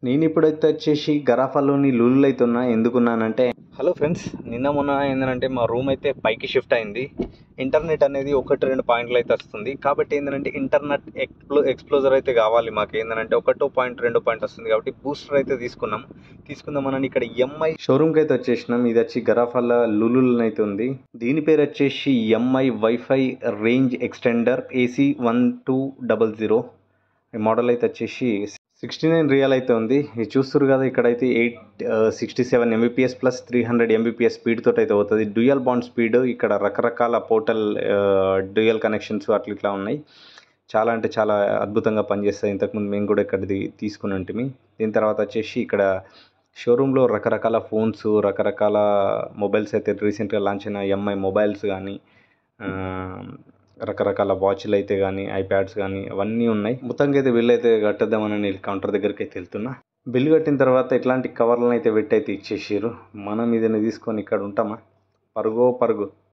నేను ఇప్పుడైతే వచ్చేసి గరాఫాలోని లూలులు అయితే ఉన్నా ఎందుకున్నానంటే హలో ఫ్రెండ్స్ నిన్న మొన్న ఏంటంటే మా రూమ్ అయితే పైకి షిఫ్ట్ అయింది ఇంటర్నెట్ అనేది ఒకటి రెండు పాయింట్లు అయితే వస్తుంది కాబట్టి ఏంటంటే ఇంటర్నెట్ ఎక్స్ప్లో ఎక్స్ప్లోజర్ అయితే కావాలి మాకు ఏంటంటే ఒకటో పాయింట్ రెండో పాయింట్ వస్తుంది కాబట్టి బూస్టర్ అయితే తీసుకున్నాం తీసుకుందామని ఇక్కడ ఎంఐ షోరూమ్కి అయితే వచ్చేసినాం ఇది వచ్చి గరాఫాల లులుల్ అయితే ఉంది దీని పేరు వచ్చేసి MI WiFi range extender AC one two double zero ఈ మోడల్ అయితే వచ్చేసి సిక్స్టీ నైన్ రియల్ అయితే ఉంది ఇది చూస్తారు కదా ఇక్కడైతే eight sixty seven Mbps plus three hundred Mbps speed తోటి అయితే అవుతుంది డ్యూయల్ బాండ్ స్పీడ్ ఇక్కడ రకరకాల పోర్టల్ డ్యూయల్ కనెక్షన్స్ అట్లా ఇట్లా ఉన్నాయి చాలా అంటే చాలా అద్భుతంగా పనిచేస్తాయి ఇంతకుముందు మేము కూడా ఇక్కడిది తీసుకుని ఉంటుంది దీని తర్వాత వచ్చేసి ఇక్కడ షోరూంలో రకరకాల ఫోన్స్ రకరకాల మొబైల్స్ అయితే రీసెంట్గా లాంచ్ అయిన ఎంఐ మొబైల్స్ కానీ రకరకాల వాచ్లు అయితే కానీ ఐప్యాడ్స్ కానీ అవన్నీ ఉన్నాయి మొత్తంగా అయితే బిల్ అయితే కట్టేద్దామని నేను కౌంటర్ దగ్గరికి అయితే వెళ్తున్నా బిల్ కట్టిన తర్వాత ఇట్లాంటి కవర్లను అయితే పెట్టి అయితే ఇచ్చేసారు మనం ఇదని తీసుకొని ఇక్కడ ఉంటామా పరుగో పరుగు